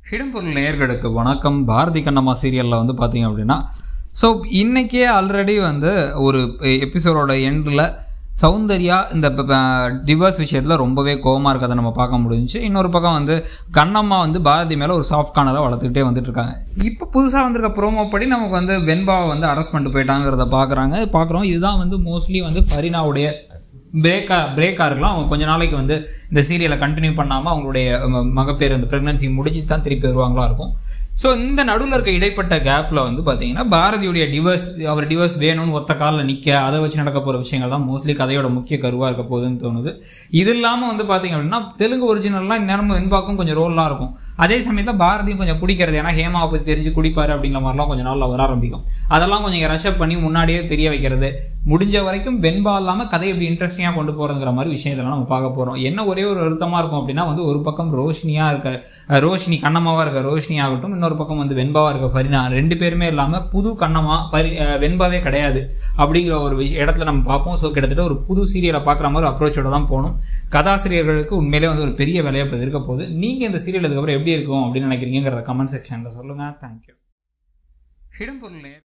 ஹிடம்பொருள் நேயர்களுக்கு வணக்கம் பாரதி கண்ணம்மா சீரியலில் வந்து பார்த்தீங்க அப்படின்னா ஸோ இன்றைக்கே ஆல்ரெடி வந்து ஒரு எபிசோடோட எண்டில் சௌந்தர்யா இந்த டிவர்ஸ் விஷயத்தில் ரொம்பவே கோவமாக இருக்கிறத நம்ம பார்க்க முடிஞ்சுச்சு இன்னொரு பக்கம் வந்து கண்ணம்மா வந்து பாரதி மேலே ஒரு சாஃப்ட் கார்னரை வளர்த்துக்கிட்டே வந்துட்டு இருக்காங்க இப்போ புதுசாக வந்திருக்க ப்ரோமோ படி நமக்கு வந்து வெண்பாவை வந்து அரெஸ்ட் பண்ணிட்டு போயிட்டாங்கிறத பார்க்குறாங்க பார்க்குறோம் இதுதான் வந்து மோஸ்ட்லி வந்து ஃபரினாவுடைய பிரேக்கா பிரேக்காக இருக்கலாம் அவங்க கொஞ்ச நாளைக்கு வந்து இந்த சீரியலை கண்டினியூ பண்ணாமல் அவங்களுடைய ம- மகப்பேறு அந்த ப்ரெக்னன்சி முடிச்சு தான் திருப்பி வருவாங்களா இருக்கும் ஸோ இந்த நடுவில் இருக்க இடைப்பட்ட கேப்பில் வந்து பார்த்தீங்கன்னா பாரதியுடைய டிவர்ஸ் அவர் டிவர்ஸ் வேணும்னு ஒத்த காலில் நிற்க அதை வச்சு நடக்க போகிற விஷயங்கள் தான் மோஸ்ட்லி கதையோட முக்கிய கருவாக இருக்க போகுதுன்னு தோணுது இது இல்லாமல் வந்து பார்த்தீங்க அப்படின்னா தெலுங்கு ஒரிஜினல்லாம் இந்நேரமும் வெண்பாக்கும் கொஞ்சம் ரோல்லாம் இருக்கும் அதே சமயத்தில் பாரதியும் கொஞ்சம் குடிக்கிறது ஏன்னா ஹேமாவை பற்றி தெரிஞ்சு குடிப்பாரு அப்படிங்கிற மாதிரிலாம் கொஞ்சம் நாளில் வர ஆரம்பிக்கும் அதெல்லாம் கொஞ்சம் ரஷப் பண்ணி முன்னாடியே தெரிய வைக்கிறது முடிஞ்ச வரைக்கும் வெண்பா இல்லாமல் கதை எப்படி இன்ட்ரெஸ்டிங்காக கொண்டு போகிறதுங்கிற மாதிரி விஷயத்தெல்லாம் நம்ம பார்க்க போகிறோம் என்ன ஒரே ஒரு வருத்தமாக இருக்கும் அப்படின்னா வந்து ஒரு பக்கம் ரோஷினியாக இருக்க அஹ், ரோஷினி கண்ணம்மாவாக இருக்க ரோஷினி ஆகட்டும் இன்னொரு பக்கம் வந்து வெண்பாவாக இருக்க ஃபரினா ரெண்டு பேருமே இல்லாமல் புது கண்ணம்மா பரி அஹ், வெண்பாவே கிடையாது அப்படிங்கிற ஒரு விஷய இடத்துல நம்ம பார்ப்போம் ஸோ கிட்டத்தட்ட ஒரு புது சீரியலை பார்க்குற மாதிரி அப்ரோச்சோட தான் போகணும் கதாசிரியர்களுக்கு உண்மையிலே வந்து ஒரு பெரிய வேலையாக இப்போ இருக்க போகுது நீங்கள் இந்த சீரியல் அதுக்கப்புறம் எப்படி இருக்கும் அப்படின்னு நினைக்கிறீங்கிறத கமெண்ட் செக்ஷனில் சொல்லுங்கள் தேங்க்யூ ஹிடம்பொருள்